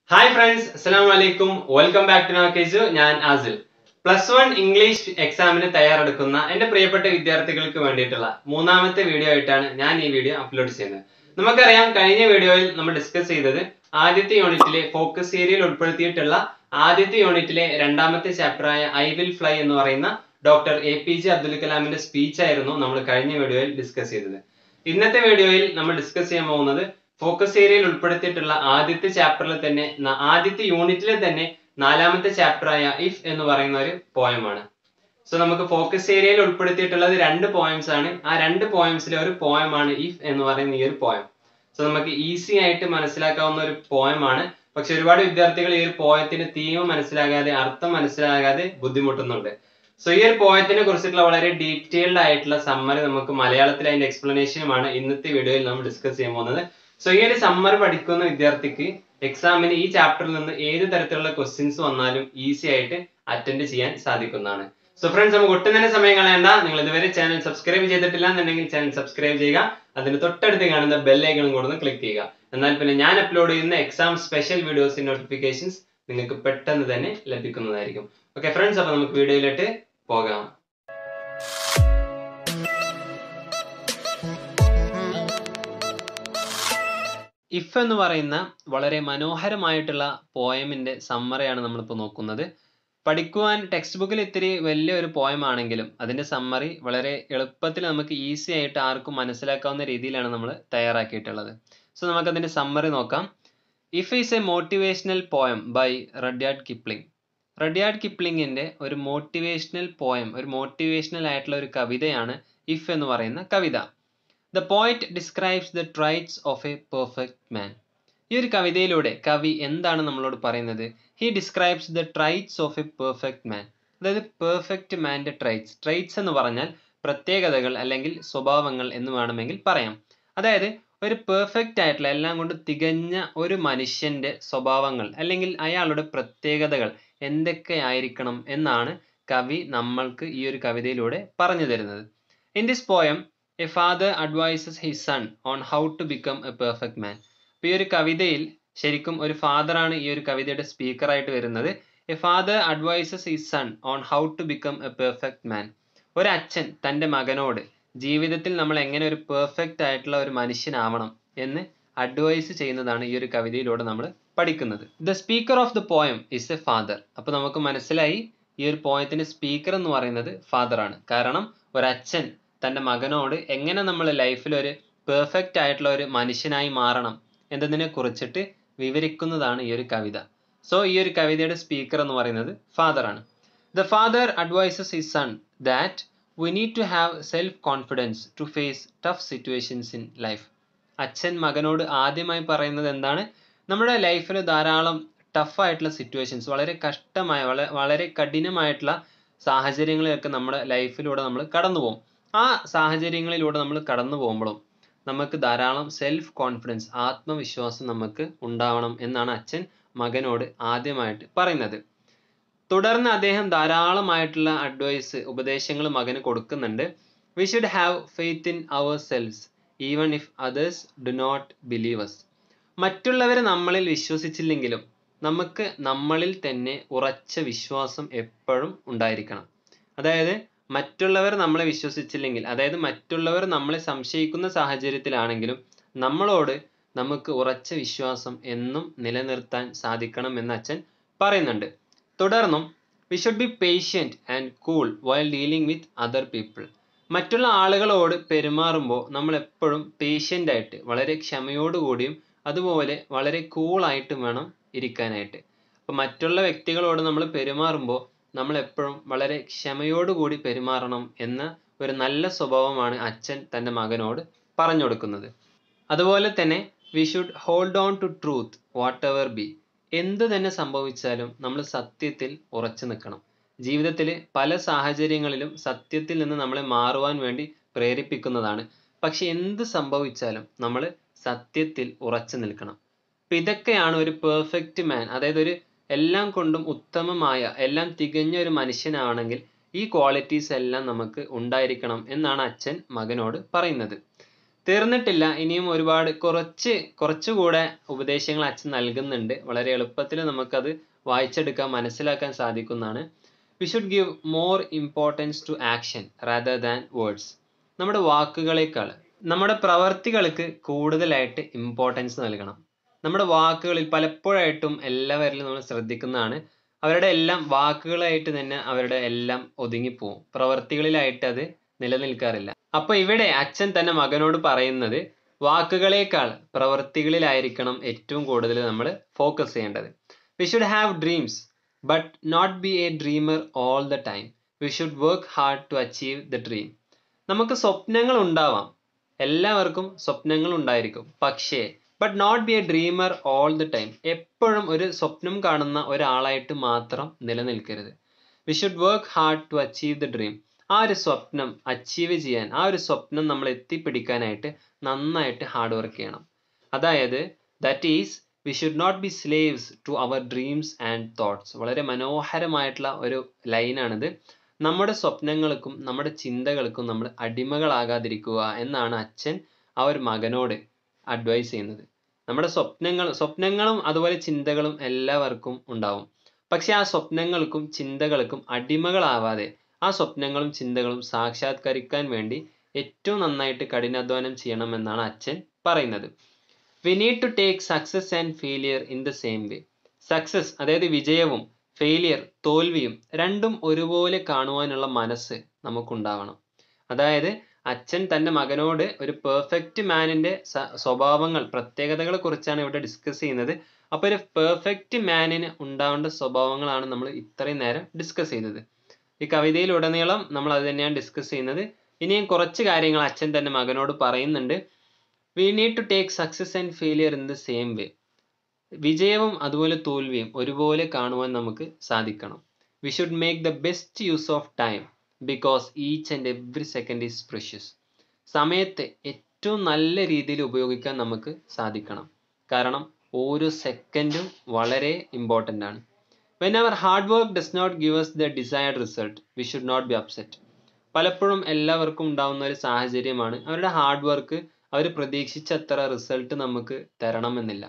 hi friends അസ്സലാമു അലൈക്കും welcome back to നോക്കേജു ഞാൻ ആസിൽ പ്ലസ് വൺ ഇംഗ്ലീഷ് എക്സാമിന് തയ്യാറെടുക്കുന്ന എൻ്റെ പ്രിയപ്പെട്ട വിദ്യാർത്ഥികൾക്ക് വേണ്ടിയിട്ടുള്ള മൂന്നാമത്തെ വീഡിയോ ആയിട്ടാണ് ഞാൻ ഈ വീഡിയോ അപ്ലോഡ് ചെയ്യുന്നത് നമുക്കറിയാം കഴിഞ്ഞ വീഡിയോയിൽ നമ്മൾ ഡിസ്കസ് ചെയ്തത് ആദ്യത്തെ യൂണിറ്റിലെ ഫോക്കസ് ഏരിയയിൽ ഉൾപ്പെടുത്തിയിട്ടുള്ള ആദ്യത്തെ യൂണിറ്റിലെ രണ്ടാമത്തെ ചാപ്റ്ററായ ഐ വിൽ ഫ്ലൈ എന്ന് പറയുന്ന doctor A P J Abdul കലാമിന്റെ സ്പീച്ച് ആയിരുന്നു നമ്മൾ കഴിഞ്ഞ വീഡിയോയിൽ ഡിസ്കസ് ചെയ്തത് ഇന്നത്തെ വീഡിയോയിൽ നമ്മൾ ഡിസ്കസ് ചെയ്യാൻ പോകുന്നത് ഫോക്കസ് ഏരിയയിൽ ഉൾപ്പെടുത്തിയിട്ടുള്ള ആദ്യത്തെ ചാപ്റ്ററിൽ തന്നെ ന- ആദ്യത്തെ യൂണിറ്റിലെ തന്നെ നാലാമത്തെ ചാപ്റ്ററായ ഇഫ് എന്ന് പറയുന്ന ഒരു പോയമാണ് സോ നമുക്ക് ഫോക്കസ് ഏരിയയിൽ ഉൾപ്പെടുത്തിയിട്ടുള്ളത് രണ്ട് പോയംസ് ആണ് ആ രണ്ട് പോയംസിലെ ഒരു പോയമാണ് ഇഫ് എന്ന് പറയുന്ന ഈ ഒരു പോയം സോ നമുക്ക് ഈസി ആയിട്ട് മനസ്സിലാക്കാവുന്ന ഒരു പോയമാണ് പക്ഷെ ഒരുപാട് വിദ്യാർത്ഥികൾ ഈ ഒരു പോയത്തിന്റെ തീം മനസ്സിലാകാതെ അർത്ഥം മനസ്സിലാകാതെ ബുദ്ധിമുട്ടുന്നുണ്ട് സോ ഈ ഒരു പോയത്തിനെ കുറിച്ചിട്ടുള്ള വളരെ ഡീറ്റെയിൽഡ് ആയിട്ടുള്ള സമ്മറി നമുക്ക് മലയാളത്തിൽ അതിന്റെ എക്സ്പ്ലനേഷനുമാണ് ഇന്നത്തെ വീഡിയോയിൽ നമ്മൾ ഡിസ്കസ് ചെയ്യാൻ പോകുന്നത് സോ ഈ ഒരു സമ്മറി പഠിക്കുന്ന വിദ്യാർത്ഥിക്ക് എക്സാമിന് ഈ ചാപ്റ്ററിൽ നിന്ന് ഏത് തരത്തിലുള്ള ക്വസ്റ്റ്യൻസ് വന്നാലും ഈസി ആയിട്ട് അറ്റൻഡ് ചെയ്യാൻ സാധിക്കുന്നതാണ് സോ ഫ്രണ്ട്സ് നമുക്ക് ഒട്ടും തന്നെ സമയം കളയണ്ട നിങ്ങൾ ഇതുവരെ ചാനൽ സബ്സ്ക്രൈബ് ചെയ്തിട്ടില്ല എന്നുണ്ടെങ്കിൽ ചാനൽ സബ്സ്ക്രൈബ് ചെയ്യുക അതിന് തൊട്ടടുത്ത് കാണുന്ന ബെല്ലൈക്കണും കൂടെ ഒന്ന് ക്ലിക്ക് ചെയ്യുക എന്നാൽ പിന്നെ ഞാൻ അപ്ലോഡ് ചെയ്യുന്ന എക്സാം സ്പെഷ്യൽ വീഡിയോസിന്റെ നോട്ടിഫിക്കേഷൻസ് നിങ്ങൾക്ക് പെട്ടെന്ന് തന്നെ ലഭിക്കുന്നതായിരിക്കും ഓക്കെ ഫ്രണ്ട്സ് അപ്പൊ നമുക്ക് വീഡിയോയിലോട്ട് പോകാം ഇഫ് എന്ന് പറയുന്ന വളരെ മനോഹരമായിട്ടുള്ള പോയമിന്റെ സമ്മറിയാണ് നമ്മളിപ്പോൾ നോക്കുന്നത് പഠിക്കുവാൻ ടെക്സ്റ്റ് ബുക്കിൽ ഇത്തിരി വലിയൊരു പോയം ആണെങ്കിലും അതിന്റെ സമ്മറി വളരെ എളുപ്പത്തിൽ നമുക്ക് ഈസി ആയിട്ട് ആർക്കും മനസ്സിലാക്കാവുന്ന രീതിയിലാണ് നമ്മൾ തയ്യാറാക്കിയിട്ടുള്ളത് സോ നമുക്ക് അതിന്റെ സമ്മറി നോക്കാം if is a motivational poem by Rudyard Kipling Rudyard കിപ്ലിങ്ങിന്റെ ഒരു മോട്ടിവേഷണൽ പോയം ഒരു മോട്ടിവേഷണൽ ആയിട്ടുള്ള ഒരു കവിതയാണ് ഇഫ് എന്ന് പറയുന്ന കവിത the poet describes the traits of a perfect man ഈ ഒരു കവിതയിലൂടെ കവി എന്താണ് നമ്മളോട് പറയുന്നത് he describes the traits of a perfect man അതായത് പെർഫെക്റ്റ് മാൻ്റെ ട്രൈറ്റ്സ് ട്രൈറ്റ്സ് എന്ന് പറഞ്ഞാൽ പ്രത്യേകതകൾ അല്ലെങ്കിൽ സ്വഭാവങ്ങൾ എന്ന് വേണമെങ്കിൽ പറയാം അതായത് ഒരു പെർഫെക്റ്റ് ആയിട്ടുള്ള എല്ലാം കൊണ്ട് തികഞ്ഞ ഒരു മനുഷ്യന്റെ സ്വഭാവങ്ങൾ അല്ലെങ്കിൽ അയാളുടെ പ്രത്യേകതകൾ എന്തൊക്കെയായിരിക്കണം എന്നാണ് കവി നമ്മൾക്ക് ഈ ഒരു കവിതയിലൂടെ പറഞ്ഞു തരുന്നത് in this poem a father advises his son on how to become a perfect man അപ്പോൾ ഈ ഒരു കവിതയിൽ ശരിക്കും ഒരു father ആണ് ഈ ഒരു കവിതയുടെ സ്പീക്കർ ആയിട്ട് വരുന്നത് a father advises his son on how to become a perfect man ഒരു അച്ഛൻ തൻ്റെ മകനോട് ജീവിതത്തിൽ നമ്മൾ എങ്ങനെ ഒരു പെർഫെക്റ്റ് ആയിട്ടുള്ള ഒരു മനുഷ്യനാവണം എന്ന് അഡ്വൈസ് ചെയ്യുന്നതാണ് ഈ ഒരു കവിതയിലൂടെ നമ്മൾ പഠിക്കുന്നത് the speaker of the poem is a father അപ്പോൾ നമുക്ക് മനസ്സിലായി ഈ ഒരു പോയത്തിന്റെ സ്പീക്കർ എന്ന് പറയുന്നത് father ആണ് കാരണം ഒരു അച്ഛൻ തൻ്റെ മകനോട് എങ്ങനെ നമ്മൾ ലൈഫിൽ ഒരു പെർഫെക്റ്റ് ആയിട്ടുള്ള ഒരു മനുഷ്യനായി മാറണം എന്നതിനെ കുറിച്ചിട്ട് വിവരിക്കുന്നതാണ് ഈ ഒരു കവിത സോ ഈ ഒരു കവിതയുടെ സ്പീക്കർ എന്ന് പറയുന്നത് father ആണ് the father advises his son that we need to have self confidence to face tough situations in life അച്ഛൻ മകനോട് ആദ്യമായി പറയുന്നത് എന്താണ് നമ്മുടെ ലൈഫിൽ ധാരാളം ടഫ് ആയിട്ടുള്ള സിറ്റുവേഷൻസ് വളരെ കഷ്ടമായ വളരെ വളരെ കഠിനമായിട്ടുള്ള സാഹചര്യങ്ങളിലൊക്കെ നമ്മുടെ ലൈഫിലൂടെ നമ്മൾ കടന്നു പോകും ആ സാഹചര്യങ്ങളിലൂടെ നമ്മൾ കടന്നു പോകുമ്പോഴും നമുക്ക് ധാരാളം സെൽഫ് കോൺഫിഡൻസ് ആത്മവിശ്വാസം നമുക്ക് ഉണ്ടാവണം എന്നാണ് അച്ഛൻ മകനോട് ആദ്യമായിട്ട് പറയുന്നത് തുടർന്ന് അദ്ദേഹം ധാരാളമായിട്ടുള്ള അഡ്വൈസ് ഉപദേശങ്ങൾ മകന് കൊടുക്കുന്നുണ്ട് we should have faith in our selves even if others do not believe us മറ്റുള്ളവർ നമ്മളിൽ വിശ്വസിച്ചില്ലെങ്കിലും നമുക്ക് നമ്മളിൽ തന്നെ ഉറച്ച വിശ്വാസം എപ്പോഴും ഉണ്ടായിരിക്കണം അതായത് മറ്റുള്ളവർ നമ്മളെ വിശ്വസിച്ചില്ലെങ്കിൽ അതായത് മറ്റുള്ളവർ നമ്മളെ സംശയിക്കുന്ന സാഹചര്യത്തിലാണെങ്കിലും നമ്മളോട് നമുക്ക് ഉറച്ച വിശ്വാസം എന്നും നിലനിർത്താൻ സാധിക്കണം എന്ന് അച്ഛൻ പറയുന്നുണ്ട് തുടർന്നും we should be patient and cool while dealing with other people മറ്റുള്ള ആളുകളോട് പെരുമാറുമ്പോൾ നമ്മൾ എപ്പോഴും പേഷ്യൻ്റ് ആയിട്ട് വളരെ ക്ഷമയോടുകൂടിയും അതുപോലെ വളരെ കൂളായിട്ടും വേണം ഇരിക്കാനായിട്ട് അപ്പോൾ മറ്റുള്ള വ്യക്തികളോട് നമ്മൾ പെരുമാറുമ്പോൾ നമ്മൾ എപ്പോഴും വളരെ ക്ഷമയോടുകൂടി പെരുമാറണം എന്ന ഒരു നല്ല സ്വഭാവമാണ് അച്ഛൻ തൻ്റെ മകനോട് പറഞ്ഞു കൊടുക്കുന്നത് അതുപോലെ തന്നെ we should hold on to truth whatever be എന്ത് തന്നെ സംഭവിച്ചാലും നമ്മൾ സത്യത്തിൽ ഉറച്ചു നിൽക്കണം ജീവിതത്തിൽ പല സാഹചര്യങ്ങളിലും സത്യത്തിൽ നിന്ന് നമ്മളെ മാറുവാൻ വേണ്ടി പ്രേരിപ്പിക്കുന്നതാണ് പക്ഷെ എന്ത് സംഭവിച്ചാലും നമ്മൾ സത്യത്തിൽ ഉറച്ചു നിൽക്കണം അപ്പൊ ഇതൊക്കെയാണ് ഒരു പെർഫെക്റ്റ് മാൻ അതായത് ഒരു എല്ലാം കൊണ്ടും ഉത്തമമായ എല്ലാം തികഞ്ഞ ഒരു മനുഷ്യനാണെങ്കിൽ ഈ ക്വാളിറ്റീസ് എല്ലാം നമുക്ക് ഉണ്ടായിരിക്കണം എന്നാണ് അച്ഛൻ മകനോട് പറയുന്നത് തീർന്നിട്ടില്ല ഇനിയും ഒരുപാട് കുറച്ച് കുറച്ചുകൂടെ ഉപദേശങ്ങൾ അച്ഛൻ നൽകുന്നുണ്ട് വളരെ എളുപ്പത്തിൽ നമുക്കത് വായിച്ചെടുക്കാൻ മനസ്സിലാക്കാൻ സാധിക്കുന്നതാണ് we should give more importance to action rather than words നമ്മുടെ വാക്കുകളേക്കാൾ നമ്മുടെ പ്രവർത്തികൾക്ക് കൂടുതലായിട്ട് ഇമ്പോർട്ടൻസ് നൽകണം നമ്മുടെ വാക്കുകളിൽ പലപ്പോഴായിട്ടും എല്ലാവരിലും നമ്മൾ ശ്രദ്ധിക്കുന്നതാണ് അവരുടെ എല്ലാം വാക്കുകളായിട്ട് തന്നെ അവരുടെ എല്ലാം ഒതുങ്ങിപ്പോവും പ്രവർത്തികളിലായിട്ട് അത് നിലനിൽക്കാറില്ല അപ്പൊ ഇവിടെ അച്ഛൻ തന്റെ മകനോട് പറയുന്നത് വാക്കുകളേക്കാൾ പ്രവർത്തികളിലായിരിക്കണം ഏറ്റവും കൂടുതൽ നമ്മൾ ഫോക്കസ് ചെയ്യേണ്ടത് we should have dreams but not be a dreamer all the time we should work hard to achieve the dream നമുക്ക് സ്വപ്നങ്ങൾ ഉണ്ടാവാം എല്ലാവർക്കും സ്വപ്നങ്ങൾ ഉണ്ടായിരിക്കും പക്ഷേ but not be a dreamer all the time എപ്പോഴും ഒരു സ്വപ്നം കാണുന്ന ഒരാളായിട്ട് മാത്രം നിലനിൽക്കരുത് we should work hard to achieve the dream ആ ഒരു സ്വപ്നം അച്ചീവ് ചെയ്യാൻ ആ ഒരു സ്വപ്നം നമ്മൾ എത്തിപ്പിടിക്കാനായിട്ട് നന്നായിട്ട് ഹാർഡ് വർക്ക് ചെയ്യണം അതായത് that is we should not be slaves to our dreams and thoughts വളരെ മനോഹരമായിട്ടുള്ള ഒരു ലൈനാണിത് നമ്മുടെ സ്വപ്നങ്ങൾക്കും നമ്മുടെ ചിന്തകൾക്കും നമ്മൾ അടിമകളാകാതിരിക്കുക എന്നാണ് അച്ഛൻ ആ ഒരു മകനോട് അഡ്വൈസ് ചെയ്യുന്നത് നമ്മുടെ സ്വപ്നങ്ങൾ സ്വപ്നങ്ങളും അതുപോലെ ചിന്തകളും എല്ലാവർക്കും ഉണ്ടാവും പക്ഷെ ആ സ്വപ്നങ്ങൾക്കും ചിന്തകൾക്കും അടിമകളാവാതെ ആ സ്വപ്നങ്ങളും ചിന്തകളും സാക്ഷാത്കരിക്കാൻ വേണ്ടി ഏറ്റവും നന്നായിട്ട് കഠിനാധ്വാനം ചെയ്യണമെന്നാണ് അച്ഛൻ പറയുന്നത് we need to take success and failure in the same way success അതായത് വിജയവും ഫെയിലിയർ തോൽവിയും രണ്ടും ഒരുപോലെ കാണുവാനുള്ള മനസ്സ് നമുക്കുണ്ടാവണം അതായത് അച്ഛൻ തൻ്റെ മകനോട് ഒരു പെർഫെക്റ്റ് മാനിന്റെ സ്വഭാവങ്ങൾ പ്രത്യേകതകളെ കുറിച്ചാണ് ഇവിടെ ഡിസ്കസ് ചെയ്യുന്നത് അപ്പോൾ ഒരു പെർഫെക്റ്റ് മാനിന് ഉണ്ടാവേണ്ട സ്വഭാവങ്ങളാണ് നമ്മൾ ഇത്രയും നേരം ഡിസ്കസ് ചെയ്തത് ഈ കവിതയിലുടനീളം നമ്മൾ അത് തന്നെയാണ് ഡിസ്കസ് ചെയ്യുന്നത് ഇനിയും കുറച്ച് കാര്യങ്ങൾ അച്ഛൻ തന്റെ മകനോട് പറയുന്നുണ്ട് we need to take success and failure in the same way വിജയവും അതുപോലെ തോൽവിയും ഒരുപോലെ കാണുവാൻ നമുക്ക് സാധിക്കണം we should make the best use of time because each and every second is precious സമയത്തെ ഏറ്റവും നല്ല രീതിയിൽ ഉപയോഗിക്കാൻ നമുക്ക് സാധിക്കണം കാരണം ഓരോ സെക്കൻഡും വളരെ ഇമ്പോർട്ടൻ്റ് ആണ് when our hard work does not give us the desired result we should not be upset പലപ്പോഴും എല്ലാവർക്കും ഉണ്ടാവുന്ന ഒരു സാഹചര്യമാണ് അവരുടെ ഹാർഡ് വർക്ക് അവർ പ്രതീക്ഷിച്ചത്ര റിസൾട്ട് നമുക്ക് തരണമെന്നില്ല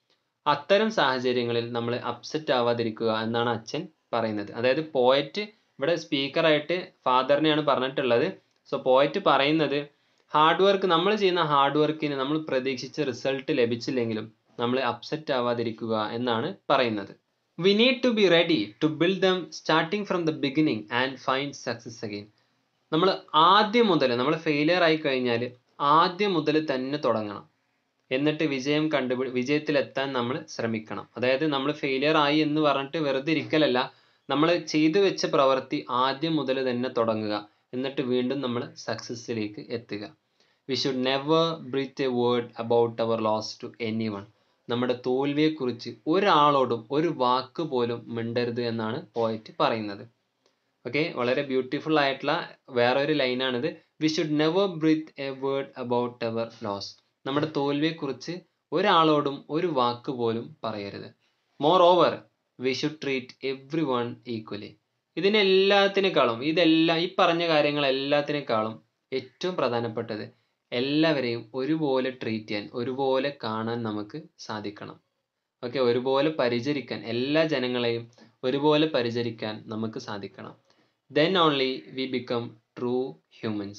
അത്തരം സാഹചര്യങ്ങളിൽ നമ്മൾ അപ്സെറ്റ് ആവാതിരിക്കുക എന്നാണ് അച്ഛൻ പറയുന്നത് അതായത് പോയറ്റ് ഇവിടെ സ്പീക്കറായിട്ട് ഫാദറിനെയാണ് പറഞ്ഞിട്ടുള്ളത് സോ പോയറ്റ് പറയുന്നത് ഹാർഡ് വർക്ക് നമ്മൾ ചെയ്യുന്ന ഹാർഡ് വർക്കിന് നമ്മൾ പ്രതീക്ഷിച്ച റിസൾട്ട് ലഭിച്ചില്ലെങ്കിലും നമ്മൾ അപ്സെറ്റ് ആവാതിരിക്കുക എന്നാണ് പറയുന്നത് we need to be ready to build them starting from the beginning and find success again നമ്മൾ ആദ്യം മുതൽ നമ്മൾ ഫെയിലിയർ ആയി കഴിഞ്ഞാൽ ആദ്യം മുതൽ തന്നെ തുടങ്ങണം എന്നിട്ട് വിജയം കണ്ടുപിടി വിജയത്തിലെത്താൻ നമ്മൾ ശ്രമിക്കണം അതായത് നമ്മൾ ഫെയിലിയർ ആയി എന്ന് പറഞ്ഞിട്ട് വെറുതെ ഇരിക്കലല്ല നമ്മൾ ചെയ്തു വെച്ച പ്രവൃത്തി ആദ്യം മുതൽ തന്നെ തുടങ്ങുക എന്നിട്ട് വീണ്ടും നമ്മൾ സക്സസ്സിലേക്ക് എത്തുക we should never breathe a word about our loss to anyone നമ്മുടെ തോൽവിയെക്കുറിച്ച് ഒരാളോടും ഒരു വാക്ക് പോലും മിണ്ടരുത് എന്നാണ് പോയറ്റ് പറയുന്നത് ഓക്കെ വളരെ ബ്യൂട്ടിഫുൾ ആയിട്ടുള്ള വേറൊരു ലൈനാണിത് we should never breathe a word about our loss നമ്മുടെ തോൽവിയെക്കുറിച്ച് ഒരാളോടും ഒരു വാക്ക് പോലും പറയരുത് moreover we should treat everyone equally ഇതിനെല്ലാത്തിനേക്കാളും ഇതെല്ലാം ഈ പറഞ്ഞ കാര്യങ്ങൾ എല്ലാത്തിനേക്കാളും ഏറ്റവും പ്രധാനപ്പെട്ടത് എല്ലാവരെയും ഒരുപോലെ ട്രീറ്റ് ചെയ്യാൻ ഒരുപോലെ കാണാൻ നമുക്ക് സാധിക്കണം ഓക്കെ ഒരുപോലെ പരിചരിക്കാൻ എല്ലാ ജനങ്ങളെയും ഒരുപോലെ പരിചരിക്കാൻ നമുക്ക് സാധിക്കണം then only we become true humans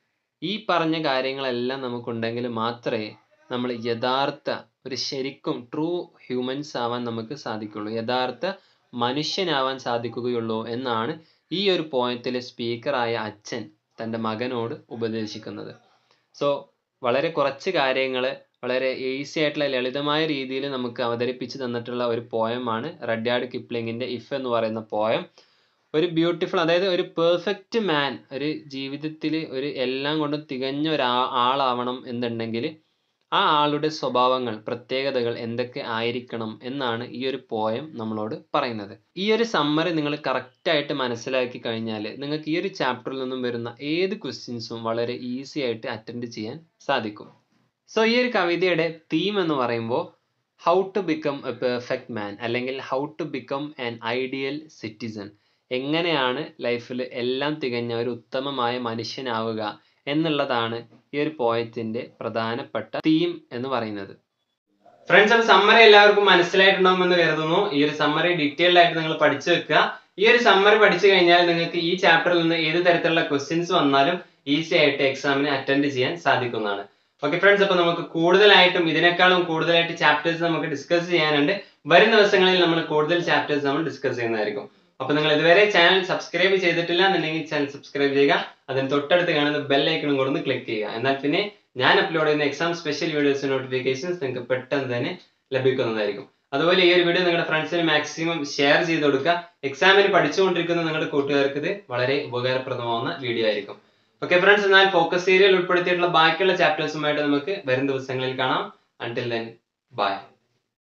ഈ പറഞ്ഞ കാര്യങ്ങളെല്ലാം നമുക്കുണ്ടെങ്കിൽ മാത്രമേ നമ്മൾ യഥാർത്ഥ ഒരു ശരിക്കും ട്രൂ ഹ്യൂമൻസ് ആവാൻ നമുക്ക് സാധിക്കുള്ളൂ യഥാർത്ഥ മനുഷ്യനാവാൻ സാധിക്കുകയുള്ളൂ എന്നാണ് ഈ ഒരു പോയിന്റിലെ സ്പീക്കറായ അച്ഛൻ തൻ്റെ മകനോട് ഉപദേശിക്കുന്നത് സോ വളരെ കുറച്ച് കാര്യങ്ങൾ വളരെ ഈസി ആയിട്ടുള്ള ലളിതമായ രീതിയിൽ നമുക്ക് അവതരിപ്പിച്ച് തന്നിട്ടുള്ള ഒരു പോയമാണ് റഡ്യാർഡ് കിപ്ലിങ്ങിന്റെ ഇഫ് എന്ന് പറയുന്ന പോയം ഒരു ബ്യൂട്ടിഫുൾ അതായത് ഒരു പെർഫെക്റ്റ് മാൻ ഒരു ജീവിതത്തിൽ ഒരു എല്ലാം കൊണ്ടും തികഞ്ഞ ഒരു ആളാവണം എന്നുണ്ടെങ്കിൽ ആ ആളുടെ സ്വഭാവങ്ങൾ പ്രത്യേകതകൾ എന്തൊക്കെ ആയിരിക്കണം എന്നാണ് ഈ ഒരു പോയം നമ്മളോട് പറയുന്നത് ഈ ഒരു സമ്മറി നിങ്ങൾ കറക്റ്റ് ആയിട്ട് മനസ്സിലാക്കി കഴിഞ്ഞാൽ നിങ്ങൾക്ക് ഈ ഒരു ചാപ്റ്ററിൽ നിന്നും വരുന്ന ഏത് ക്വസ്റ്റ്യൻസും വളരെ ഈസി ആയിട്ട് അറ്റൻഡ് ചെയ്യാൻ സാധിക്കും സോ ഈ ഒരു കവിതയുടെ തീം എന്ന് പറയുമ്പോൾ how to become a perfect man അല്ലെങ്കിൽ how to become an ideal citizen എങ്ങനെയാണ് ലൈഫിൽ എല്ലാം തികഞ്ഞ ഒരു ഉത്തമമായ മനുഷ്യനാവുക എന്നുള്ളതാണ് ഈ ഒരു പോയത്തിന്റെ പ്രധാനപ്പെട്ട തീം എന്ന് പറയുന്നത് ഫ്രണ്ട്സ് അപ്പൊ സമ്മറി എല്ലാവർക്കും മനസ്സിലായിട്ടുണ്ടാവുമെന്ന് കരുതുന്നു ഈ ഒരു സമ്മറി ഡീറ്റെയിൽഡ് ആയിട്ട് നിങ്ങൾ പഠിച്ചു വെക്കുക ഈ ഒരു സമ്മറി പഠിച്ചു കഴിഞ്ഞാൽ നിങ്ങൾക്ക് ഈ ചാപ്റ്ററിൽ നിന്ന് ഏത് തരത്തിലുള്ള ക്വസ്റ്റ്യൻസ് വന്നാലും ഈസി ആയിട്ട് എക്സാമിന് അറ്റൻഡ് ചെയ്യാൻ സാധിക്കുന്നതാണ് ഓക്കെ ഫ്രണ്ട്സ് അപ്പൊ നമുക്ക് കൂടുതലായിട്ടും ഇതിനേക്കാളും കൂടുതലായിട്ട് ചാപ്റ്റേഴ്സ് നമുക്ക് ഡിസ്കസ് ചെയ്യാനുണ്ട് വരും ദിവസങ്ങളിൽ നമ്മൾ കൂടുതൽ ചാപ്റ്റേഴ്സ് നമ്മൾ ഡിസ്കസ് ചെയ്യുന്നതായിരിക്കും അപ്പൊ നിങ്ങൾ ഇതുവരെ ചാനൽ സബ്സ്ക്രൈബ് ചെയ്തിട്ടില്ല എന്നുണ്ടെങ്കിൽ ചാനൽ സബ്സ്ക്രൈബ് ചെയ്യുക അതിന് തൊട്ടടുത്ത് കാണുന്ന ബെൽ ഐക്കണും കൂടെ ഒന്ന് ക്ലിക്ക് ചെയ്യുക എന്നാൽ പിന്നെ ഞാൻ അപ്ലോഡ് ചെയ്യുന്ന എക്സാം സ്പെഷ്യൽ വീഡിയോസ് നോട്ടിഫിക്കേഷൻസ് നിങ്ങൾക്ക് പെട്ടെന്ന് തന്നെ ലഭിക്കുന്നതായിരിക്കും അതുപോലെ ഈ ഒരു വീഡിയോ നിങ്ങളുടെ ഫ്രണ്ട്സിന് മാക്സിമം ഷെയർ ചെയ്ത് കൊടുക്കുക എക്സാമിന് പഠിച്ചുകൊണ്ടിരിക്കുന്ന നിങ്ങളുടെ കൂട്ടുകാർക്ക് ഇത് വളരെ ഉപകാരപ്രദമാവുന്ന വീഡിയോ ആയിരിക്കും ഓക്കെ ഫ്രണ്ട്സ് എന്നാൽ ഫോക്കസ് ഏരിയയിൽ ഉൾപ്പെടുത്തിയിട്ടുള്ള ബാക്കിയുള്ള ചാപ്റ്റേഴ്സുമായിട്ട് നമുക്ക് വരും ദിവസങ്ങളിൽ കാണാം അൺടിൽ ദെൻ ബൈ